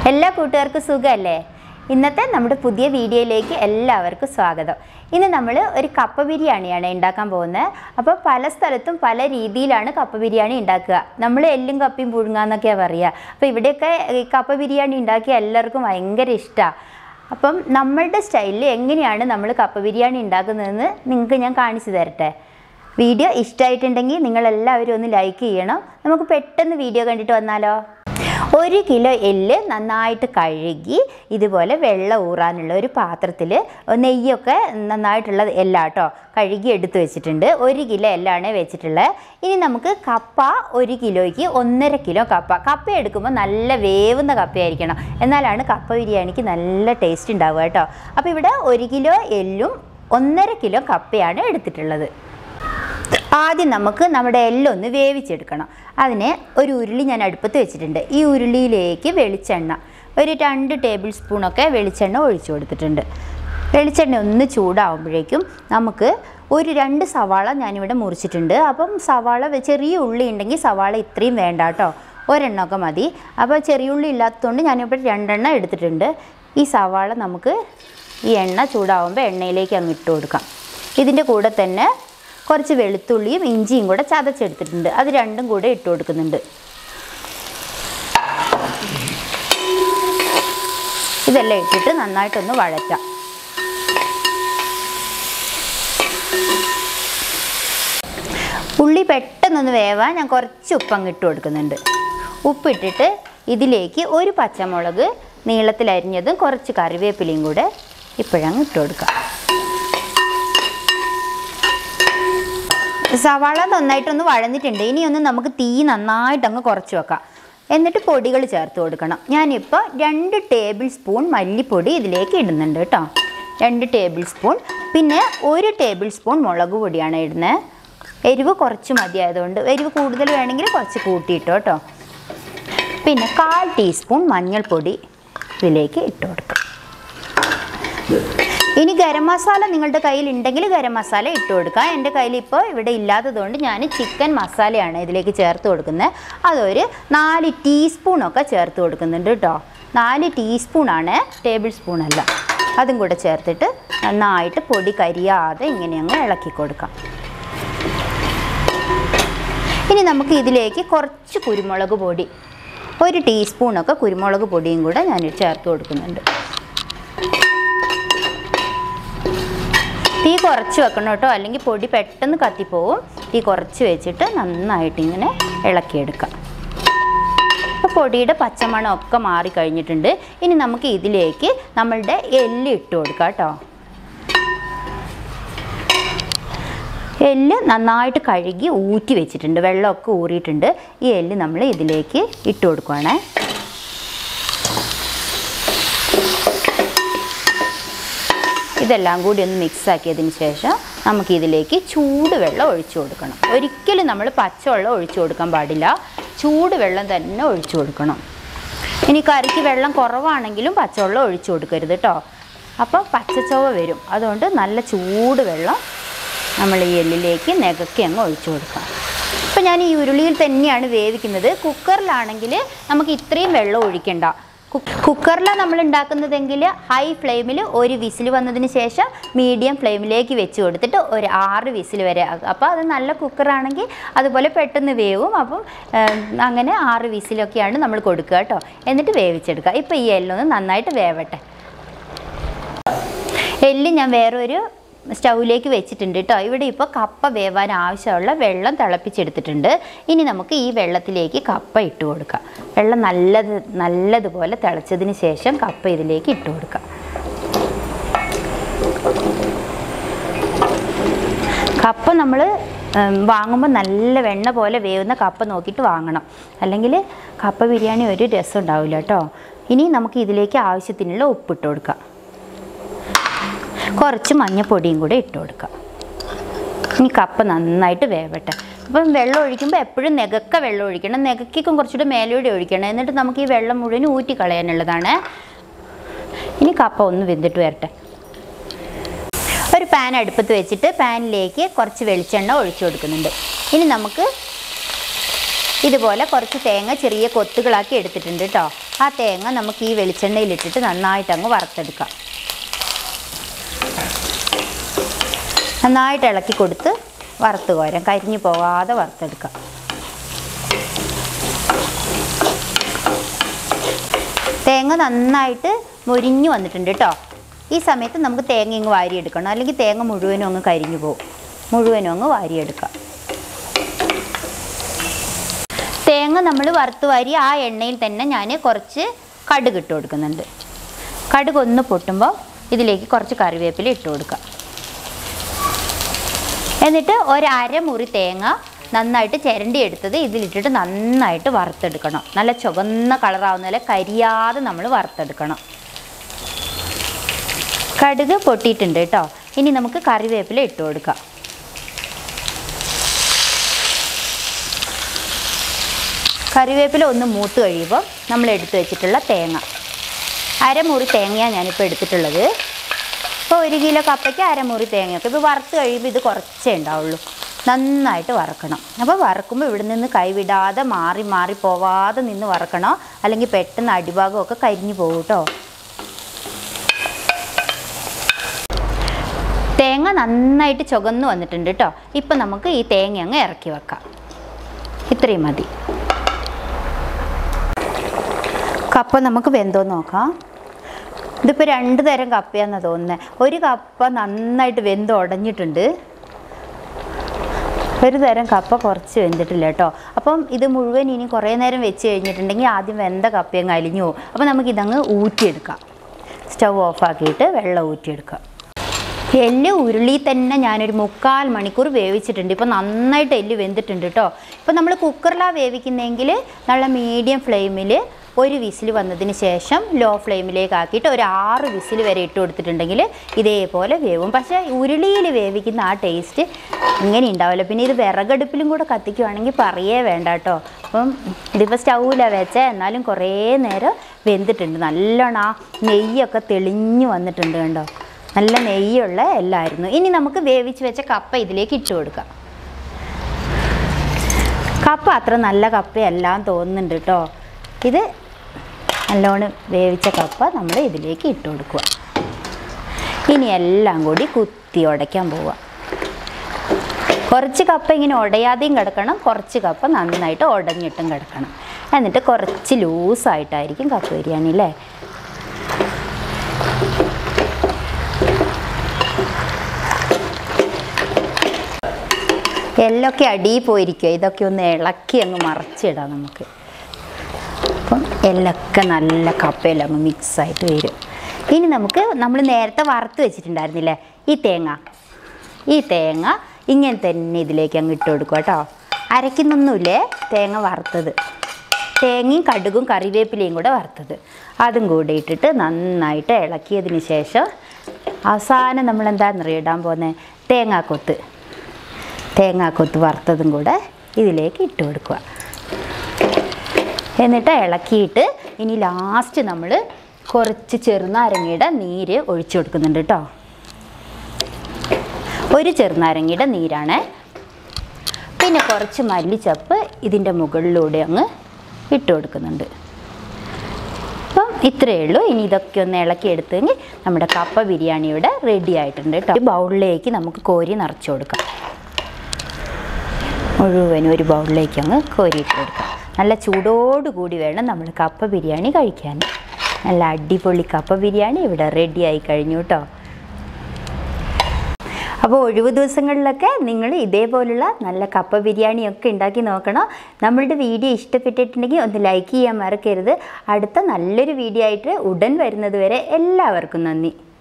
എല്ലാ കൂട്ടുകാർക്കും സുഖമല്ലേ ഇന്നത്തെ നമ്മുടെ പുതിയ വീഡിയോയിലേക്ക് എല്ലാവർക്കും സ്വാഗതം ഇന്ന് നമ്മൾ ഒരു കപ്പ ബിരിയാണിയാണ് ഉണ്ടാക്കാൻ പോകുന്നത് അപ്പോൾ പല സ്ഥലത്തും പല രീതിയിലാണ് കപ്പ ബിരിയാണി ഉണ്ടാക്കുക നമ്മൾ എല്ലും കപ്പയും പുഴുങ്ങാന്നൊക്കെയാണ് പറയുക അപ്പോൾ ഇവിടെയൊക്കെ ഈ കപ്പ ബിരിയാണി ഉണ്ടാക്കിയ എല്ലാവർക്കും ഭയങ്കര ഇഷ്ടമാണ് അപ്പം നമ്മളുടെ സ്റ്റൈലിൽ എങ്ങനെയാണ് നമ്മൾ കപ്പ ബിരിയാണി ഉണ്ടാക്കുന്നതെന്ന് നിങ്ങൾക്ക് ഞാൻ കാണിച്ചു തരട്ടെ വീഡിയോ ഇഷ്ടമായിട്ടുണ്ടെങ്കിൽ നിങ്ങളെല്ലാവരും ഒന്ന് ലൈക്ക് ചെയ്യണം നമുക്ക് പെട്ടെന്ന് വീഡിയോ കണ്ടിട്ട് വന്നാലോ ഒരു കിലോ എല്ല് നന്നായിട്ട് കഴുകി ഇതുപോലെ വെള്ളം ഊറാനുള്ള ഒരു പാത്രത്തിൽ നെയ്യൊക്കെ നന്നായിട്ടുള്ള എല്ലാട്ടോ കഴുകി എടുത്തു വെച്ചിട്ടുണ്ട് ഒരു കിലോ എല്ലാണ് വെച്ചിട്ടുള്ളത് ഇനി നമുക്ക് കപ്പ ഒരു കിലോയ്ക്ക് ഒന്നര കിലോ കപ്പ കപ്പ എടുക്കുമ്പോൾ നല്ല വേവുന്ന കപ്പയായിരിക്കണം എന്നാലാണ് കപ്പ ബിരിയാണിക്ക് നല്ല ടേസ്റ്റ് ഉണ്ടാവുക കേട്ടോ അപ്പോൾ ഇവിടെ ഒരു കിലോ എല്ലും ഒന്നര കിലോ കപ്പയാണ് എടുത്തിട്ടുള്ളത് ആദ്യം നമുക്ക് നമ്മുടെ എല്ലാം ഒന്ന് വേവിച്ചെടുക്കണം അതിന് ഒരു ഉരുളി ഞാൻ അടുപ്പത്ത് വെച്ചിട്ടുണ്ട് ഈ ഉരുളിയിലേക്ക് വെളിച്ചെണ്ണ ഒരു രണ്ട് ടേബിൾ സ്പൂണൊക്കെ വെളിച്ചെണ്ണ ഒഴിച്ചു കൊടുത്തിട്ടുണ്ട് വെളിച്ചെണ്ണ ഒന്ന് ചൂടാവുമ്പോഴേക്കും നമുക്ക് ഒരു രണ്ട് സവാള ഞാനിവിടെ മുറിച്ചിട്ടുണ്ട് അപ്പം സവാള വെ- ചെറിയ ഉള്ളി ഉണ്ടെങ്കിൽ സവാള ഇത്രയും വേണ്ട കേട്ടോ ഒരെണ്ണമൊക്കെ മതി അപ്പോൾ ചെറിയ ഉള്ളി ഇല്ലാത്തതുകൊണ്ട് ഞാനിവിടെ രണ്ടെണ്ണം എടുത്തിട്ടുണ്ട് ഈ സവാള നമുക്ക് ഈ എണ്ണ ചൂടാവുമ്പോൾ എണ്ണയിലേക്ക് അങ്ങ് ഇട്ട് കൊടുക്കാം ഇതിൻ്റെ കൂടെ തന്നെ കുറച്ച് വെളുത്തുള്ളിയും ഇഞ്ചിയും കൂടെ ചതച്ചെടുത്തിട്ടുണ്ട് അത് രണ്ടും കൂടെ ഇട്ട് കൊടുക്കുന്നുണ്ട് ഇതെല്ലാം ഇട്ടിട്ട് നന്നായിട്ടൊന്ന് വഴറ്റാം ഉള്ളി പെട്ടെന്നൊന്ന് വേവാൻ ഞാൻ കുറച്ച് ഉപ്പങ്ങ് ഇട്ട് കൊടുക്കുന്നുണ്ട് ഉപ്പിട്ടിട്ട് ഇതിലേക്ക് ഒരു പച്ചമുളക് നീളത്തിലരിഞ്ഞതും കുറച്ച് കറിവേപ്പിലയും കൂടെ ഇപ്പോഴങ്ങ് ഇട്ട് കൊടുക്കാം സവാള നന്നായിട്ടൊന്ന് വഴന്നിട്ടുണ്ട് ഇനിയൊന്ന് നമുക്ക് തീ നന്നായിട്ട് അങ്ങ് കുറച്ച് വെക്കാം എന്നിട്ട് പൊടികൾ ചേർത്ത് കൊടുക്കണം ഞാനിപ്പോൾ രണ്ട് ടേബിൾ സ്പൂൺ മല്ലിപ്പൊടി ഇതിലേക്ക് ഇടുന്നുണ്ട് കേട്ടോ രണ്ട് ടേബിൾ സ്പൂൺ പിന്നെ ഒരു ടേബിൾ സ്പൂൺ മുളക് പൊടിയാണ് ഇടുന്നത് എരിവ് കുറച്ച് മതിയായതുകൊണ്ട് എരിവ് കൂടുതൽ വേണമെങ്കിൽ കുറച്ച് കൂട്ടിയിട്ടോ കേട്ടോ പിന്നെ കാൽ ടീസ്പൂൺ മഞ്ഞൾപ്പൊടി ഇതിലേക്ക് ഇട്ട് കൊടുക്കാം ഇനി ഗരം മസാല നിങ്ങളുടെ കയ്യിൽ ഉണ്ടെങ്കിൽ ഗരം മസാല ഇട്ട് കൊടുക്കുക എൻ്റെ കയ്യിൽ ഇപ്പോൾ ഇവിടെ ഇല്ലാത്തതുകൊണ്ട് ഞാൻ ചിക്കൻ മസാലയാണ് ഇതിലേക്ക് ചേർത്ത് കൊടുക്കുന്നത് അതൊരു നാല് ടീസ്പൂണൊക്കെ ചേർത്ത് കൊടുക്കുന്നുണ്ട് കേട്ടോ നാല് ടീസ്പൂണാണ് ടേബിൾ സ്പൂണല്ല അതും കൂടെ ചേർത്തിട്ട് നന്നായിട്ട് പൊടി കരിയാതെ ഇങ്ങനെ അങ്ങ് ഇളക്കി കൊടുക്കാം ഇനി നമുക്ക് ഇതിലേക്ക് കുറച്ച് കുരുമുളക് പൊടി ഒരു ടീസ്പൂണൊക്കെ കുരുമുളക് പൊടിയും കൂടെ ഞാൻ ചേർത്ത് കൊടുക്കുന്നുണ്ട് തീ കുറച്ച് വെക്കണം കേട്ടോ അല്ലെങ്കിൽ പൊടി പെട്ടെന്ന് കത്തിപ്പോവും തീ കുറച്ച് വെച്ചിട്ട് നന്നായിട്ട് ഇങ്ങനെ ഇളക്കിയെടുക്കാം അപ്പോൾ പൊടിയുടെ പച്ചമണം ഒക്കെ മാറി കഴിഞ്ഞിട്ടുണ്ട് ഇനി നമുക്ക് ഇതിലേക്ക് നമ്മളുടെ എല്ല് ഇട്ട് കൊടുക്കാം കേട്ടോ എല്ല് നന്നായിട്ട് കഴുകി ഊറ്റി വെച്ചിട്ടുണ്ട് വെള്ളമൊക്കെ ഊറിയിട്ടുണ്ട് ഈ എല്ല് നമ്മൾ ഇതിലേക്ക് ഇട്ട് കൊടുക്കുവാണേ ഇതെല്ലാം കൂടി ഒന്ന് മിക്സ് ആക്കിയതിന് ശേഷം നമുക്ക് ഇതിലേക്ക് ചൂടുവെള്ളം ഒഴിച്ചു കൊടുക്കണം ഒരിക്കലും നമ്മൾ പച്ചവെള്ളം ഒഴിച്ചു കൊടുക്കാൻ പാടില്ല ചൂടുവെള്ളം തന്നെ ഒഴിച്ചു കൊടുക്കണം ഇനി കറിക്ക് വെള്ളം കുറവാണെങ്കിലും പച്ചവെള്ളം ഒഴിച്ചു കൊടുക്കരുത് കേട്ടോ അപ്പോൾ പച്ചച്ചോവ വരും അതുകൊണ്ട് നല്ല ചൂടുവെള്ളം നമ്മൾ ഈ എല്ലിലേക്ക് നികക്കി അങ്ങ് ഒഴിച്ചു കൊടുക്കാം ഇപ്പോൾ ഞാൻ ഈ ഉരുളിയിൽ തന്നെയാണ് വേവിക്കുന്നത് കുക്കറിലാണെങ്കിൽ നമുക്ക് ഇത്രയും വെള്ളം ഒഴിക്കണ്ട കുക്ക് കുക്കറിലാണ് നമ്മൾ ഉണ്ടാക്കുന്നതെങ്കിൽ ഹൈ ഫ്ലെയിമിൽ ഒരു വിസിൽ വന്നതിന് ശേഷം മീഡിയം ഫ്ലെയിമിലേക്ക് വെച്ച് കൊടുത്തിട്ട് ഒരു ആറ് വിസിൽ വരെ ആകും അപ്പോൾ അത് നല്ല കുക്കറാണെങ്കിൽ അതുപോലെ പെട്ടെന്ന് വേവും അപ്പം ഏം, അങ്ങനെ ആറ് വിസിലൊക്കെയാണ് നമ്മൾ കൊടുക്കുക കേട്ടോ എന്നിട്ട് വേവിച്ചെടുക്കുക ഇപ്പോൾ ഈ എല്ലൊന്ന് നന്നായിട്ട് വേവട്ടെ എല്ല് ഞാൻ വേറൊരു സ്റ്റൗവിലേക്ക് വെച്ചിട്ടുണ്ട് കേട്ടോ ഇവിടെ ഇപ്പോൾ കപ്പ വേവാൻ ആവശ്യമുള്ള വെള്ളം തിളപ്പിച്ചെടുത്തിട്ടുണ്ട് ഇനി നമുക്ക് ഈ വെള്ളത്തിലേക്ക് കപ്പ ഇട്ട് കൊടുക്കാം വെള്ളം നല്ലത് നല്ലതുപോലെ തിളച്ചതിന് ശേഷം കപ്പ ഇതിലേക്ക് ഇട്ട് കൊടുക്കാം കപ്പ നമ്മൾ വാങ്ങുമ്പോൾ നല്ല വെണ്ണ പോലെ വേവുന്ന കപ്പ നോക്കിയിട്ട് വാങ്ങണം അല്ലെങ്കിൽ കപ്പ ബിരിയാണി ഒരു രസം ഉണ്ടാവില്ല കേട്ടോ ഇനി നമുക്ക് ഇതിലേക്ക് ആവശ്യത്തിനുള്ള ഉപ്പിട്ട് കൊടുക്കാം കുറച്ച് മഞ്ഞപ്പൊടിയും കൂടെ ഇട്ട് കൊടുക്കാം ഇനി കപ്പ നന്നായിട്ട് വേവട്ടെ അപ്പം വെള്ളം ഒഴിക്കുമ്പോൾ എപ്പോഴും നെകക്ക വെള്ളം ഒഴിക്കണം നെകക്കിക്കും കുറച്ചുകൂടെ മേലോടെ ഒഴിക്കണം എന്നിട്ട് നമുക്ക് ഈ വെള്ളം മുഴുവൻ ഊറ്റി കളയാനുള്ളതാണ് ഇനി കപ്പ ഒന്ന് വെന്തിട്ട് വരട്ടെ ഒരു പാൻ അടുപ്പത്ത് വെച്ചിട്ട് പാനിലേക്ക് കുറച്ച് വെളിച്ചെണ്ണ ഒഴിച്ചു കൊടുക്കുന്നുണ്ട് ഇനി നമുക്ക് ഇതുപോലെ കുറച്ച് തേങ്ങ ചെറിയ കൊത്തുകളാക്കി എടുത്തിട്ടുണ്ട് കേട്ടോ ആ തേങ്ങ നമുക്ക് ഈ വെളിച്ചെണ്ണയിലിട്ടിട്ട് നന്നായിട്ട് അങ്ങ് വറുത്തെടുക്കാം നന്നായിട്ട് ഇളക്കി കൊടുത്ത് വറുത്ത് കോരാം കരിഞ്ഞു പോകാതെ വറുത്തെടുക്കാം തേങ്ങ നന്നായിട്ട് മുരിഞ്ഞു വന്നിട്ടുണ്ട് കേട്ടോ ഈ സമയത്ത് നമുക്ക് തേങ്ങ ഇങ്ങ് വാരിയെടുക്കണം അല്ലെങ്കിൽ തേങ്ങ മുഴുവനും അങ്ങ് കരിഞ്ഞു പോകും മുഴുവനും അങ്ങ് വാരിയെടുക്കാം തേങ്ങ നമ്മൾ വറുത്ത് വാരി ആ എണ്ണയിൽ തന്നെ ഞാൻ കുറച്ച് കടുക് ഇട്ട് കൊടുക്കുന്നുണ്ട് കടുക് ഒന്ന് പൊട്ടുമ്പോൾ ഇതിലേക്ക് കുറച്ച് കറിവേപ്പില ഇട്ട് കൊടുക്കുക എന്നിട്ട് ഒരു അരമുറി തേങ്ങ നന്നായിട്ട് ചിരണ്ടി എടുത്തത് ഇതിലിട്ടിട്ട് നന്നായിട്ട് വറുത്തെടുക്കണം നല്ല ചുവന്ന കളറാവുന്ന പോലെ കരിയാതെ നമ്മൾ വറുത്തെടുക്കണം കടുക് പൊട്ടിയിട്ടുണ്ട് കേട്ടോ ഇനി നമുക്ക് കറിവേപ്പില ഇട്ട് കൊടുക്കാം കറിവേപ്പില ഒന്ന് മൂത്ത് കഴിയുമ്പോൾ നമ്മൾ എടുത്തു വെച്ചിട്ടുള്ള തേങ്ങ അരമുറി തേങ്ങയാണ് ഞാനിപ്പോൾ എടുത്തിട്ടുള്ളത് ഇപ്പോൾ ഒരു കിലോ കപ്പയ്ക്ക് അരമുറി തേങ്ങയൊക്കെ ഇപ്പോൾ വറുത്ത് കഴിയുമ്പോൾ ഇത് കുറച്ചേ ഉണ്ടാവുള്ളൂ നന്നായിട്ട് വറക്കണം അപ്പോൾ വറക്കുമ്പോൾ ഇവിടെ നിന്ന് കൈവിടാതെ മാറി മാറി പോവാതെ നിന്ന് വറക്കണം അല്ലെങ്കിൽ പെട്ടെന്ന് അടിഭാഗമൊക്കെ കരിഞ്ഞു പോകും കേട്ടോ തേങ്ങ നന്നായിട്ട് ചുവന്ന് വന്നിട്ടുണ്ട് കേട്ടോ ഇപ്പം നമുക്ക് ഈ തേങ്ങ അങ്ങ് ഇറക്കി വെക്കാം ഇത്രയും മതി കപ്പ നമുക്ക് വെന്തോ നോക്കാം ഇതിപ്പോൾ രണ്ട് തരം കപ്പയാണെന്ന് തോന്നുന്നത് ഒരു കപ്പ നന്നായിട്ട് വെന്ത് ഉടഞ്ഞിട്ടുണ്ട് ഒരു തരം കപ്പ കുറച്ച് വെന്തിട്ടില്ല കേട്ടോ അപ്പം ഇത് മുഴുവൻ ഇനി കുറേ നേരം വെച്ച് കഴിഞ്ഞിട്ടുണ്ടെങ്കിൽ ആദ്യം വെന്ത കപ്പയങ്ങ് അലിഞ്ഞു പോകും അപ്പോൾ നമുക്കിതങ്ങ് ഊറ്റിയെടുക്കാം സ്റ്റവ് ഓഫാക്കിയിട്ട് വെള്ളം ഊറ്റിയെടുക്കാം എല്ല് ഉരുളി തന്നെ ഞാനൊരു മുക്കാൽ മണിക്കൂർ വേവിച്ചിട്ടുണ്ട് ഇപ്പോൾ നന്നായിട്ട് എല്ല് വെന്തിട്ടുണ്ട് കേട്ടോ ഇപ്പോൾ നമ്മൾ കുക്കറിലാണ് വേവിക്കുന്നതെങ്കിൽ നല്ല മീഡിയം ഫ്ലെയിമിൽ ഒരു വിസിൽ വന്നതിന് ശേഷം ലോ ഫ്ലെയിമിലേക്ക് ആക്കിയിട്ട് ഒരു ആറ് വിസിൽ വരെ ഇട്ട് കൊടുത്തിട്ടുണ്ടെങ്കിൽ ഇതേപോലെ വേവും പക്ഷേ ഉരുളിയിൽ വേവിക്കുന്ന ആ ടേസ്റ്റ് ഇങ്ങനെ ഉണ്ടാവില്ല പിന്നെ ഇത് വിറകടുപ്പിലും കൂടെ കത്തിക്കുവാണെങ്കിൽ പറയേ വേണ്ട കേട്ടോ അപ്പം ഇതിപ്പോൾ സ്റ്റൗവിലാണ് വെച്ചേ എന്നാലും കുറേ നേരം വെന്തിട്ടുണ്ട് നല്ലോണം ആ നെയ്യൊക്കെ തെളിഞ്ഞു വന്നിട്ടുണ്ട് കണ്ടോ നല്ല നെയ്യുള്ള എല്ലായിരുന്നു ഇനി നമുക്ക് വേവിച്ച് വെച്ച കപ്പ ഇതിലേക്ക് ഇട്ട് കൊടുക്കാം കപ്പ അത്ര നല്ല കപ്പയല്ല തോന്നുന്നുണ്ട് കേട്ടോ ഇത് നല്ലോണം വേവിച്ച കപ്പ നമ്മൾ ഇതിലേക്ക് ഇട്ട് കൊടുക്കുക ഇനി എല്ലാം കൂടി കുത്തി ഉടയ്ക്കാൻ പോവുക കുറച്ച് കപ്പ ഇങ്ങനെ ഉടയാതെയും കിടക്കണം കുറച്ച് കപ്പ നന്നായിട്ട് ഉടഞ്ഞിട്ടും കിടക്കണം എന്നിട്ട് കുറച്ച് ലൂസായിട്ടായിരിക്കും കപ്പ ബിരിയാണി അല്ലേ എല്ലൊക്കെ അടിയിൽ പോയിരിക്കുക ഇതൊക്കെ ഒന്ന് ഇളക്കി അങ്ങ് മറച്ചിടാം നമുക്ക് അപ്പം എല്ലൊക്കെ നല്ല കപ്പയെല്ലാം അങ്ങ് മിക്സായിട്ട് വരും ഇനി നമുക്ക് നമ്മൾ നേരത്തെ വറുത്ത് വെച്ചിട്ടുണ്ടായിരുന്നില്ലേ ഈ തേങ്ങ ഈ തേങ്ങ ഇങ്ങനെ തന്നെ ഇതിലേക്ക് അങ്ങ് ഇട്ട് കൊടുക്കുക കേട്ടോ അരയ്ക്കുന്നൊന്നുമില്ലേ തേങ്ങ വറുത്തത് തേങ്ങയും കടുകും കറിവേപ്പിലയും കൂടെ വറുത്തത് അതും കൂടെ ഇട്ടിട്ട് നന്നായിട്ട് ഇളക്കിയതിന് ശേഷം അവസാനം നമ്മൾ എന്താണെന്നറിയോ ഇടാൻ പോകുന്നത് തേങ്ങാക്കൊത്ത് തേങ്ങാക്കൊത്ത് വറുത്തതും കൂടെ ഇതിലേക്ക് ഇട്ട് കൊടുക്കുക എന്നിട്ട് ഇളക്കിയിട്ട് ഇനി ലാസ്റ്റ് നമ്മൾ കുറച്ച് ചെറുനാരങ്ങയുടെ നീര് ഒഴിച്ചു കൊടുക്കുന്നുണ്ട് കേട്ടോ ഒരു ചെറുനാരങ്ങയുടെ നീരാണ് പിന്നെ കുറച്ച് മല്ലിച്ചപ്പ് ഇതിൻ്റെ മുകളിലൂടെ അങ്ങ് ഇട്ട് കൊടുക്കുന്നുണ്ട് അപ്പം ഇത്രയേ ഉള്ളൂ ഇനി ഇതൊക്കെ ഒന്ന് ഇളക്കി എടുത്തെങ്കിൽ നമ്മുടെ കപ്പ ബിരിയാണി ഇവിടെ റെഡി ആയിട്ടുണ്ട് കേട്ടോ ഒരു ബൗളിലേക്ക് നമുക്ക് കോരി നിറച്ച് കൊടുക്കാം മുഴുവനും ഒരു ബൗളിലേക്ക് അങ്ങ് കോരിയിട്ട് കൊടുക്കാം നല്ല ചൂടോടുകൂടി വേണം നമ്മൾ കപ്പ ബിരിയാണി കഴിക്കാൻ നല്ല അടിപൊളി കപ്പ ബിരിയാണി ഇവിടെ റെഡി ആയി കഴിഞ്ഞു കേട്ടോ അപ്പോൾ ഒഴിവ് ദിവസങ്ങളിലൊക്കെ നിങ്ങൾ ഇതേപോലുള്ള നല്ല കപ്പ ബിരിയാണിയൊക്കെ ഉണ്ടാക്കി നോക്കണം നമ്മളുടെ വീഡിയോ ഇഷ്ടപ്പെട്ടിട്ടുണ്ടെങ്കിൽ ഒന്ന് ലൈക്ക് ചെയ്യാൻ മറക്കരുത് അടുത്ത നല്ലൊരു വീഡിയോ ആയിട്ട് ഉടൻ വരുന്നത് വരെ എല്ലാവർക്കും നന്ദി